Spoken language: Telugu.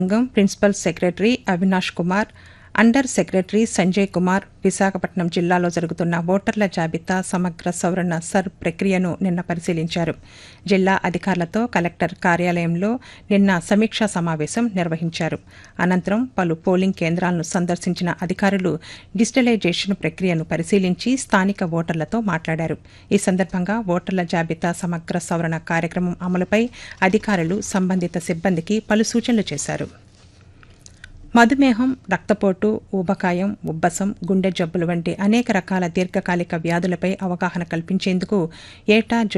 సంఘం principal secretary Avinash Kumar under secretary Sanjay Kumar Visakhapatnam జిల్లాలో జరుగుతున్న ఓటర్ల జాబితా సమగ్ర సవరణ సర్ ప్రక్రియను నిన్న పరిశీలించారు జిల్లా అధికారులతో కలెక్టర్ కార్యాలయంలో నిన్న సమీక్షా సమావేశం నిర్వహించారు అనంతరం పలు పోలింగ్ కేంద్రాలను సందర్శించిన అధికారులు డిజిటలైజేషన్ ప్రక్రియను పరిశీలించి స్థానిక ఓటర్లతో మాట్లాడారు ఈ సందర్భంగా ఓటర్ల జాబితా సమగ్ర సవరణ కార్యక్రమం అమలుపై అధికారులు సంబంధిత సిబ్బందికి పలు సూచనలు చేశారు మధుమేహం రక్తపోటు ఊబకాయం ఉబ్బసం గుండె జబ్బులు వంటి అనేక రకాల దీర్ఘకాలిక వ్యాధులపై అవగాహన కల్పించేందుకు ఏటా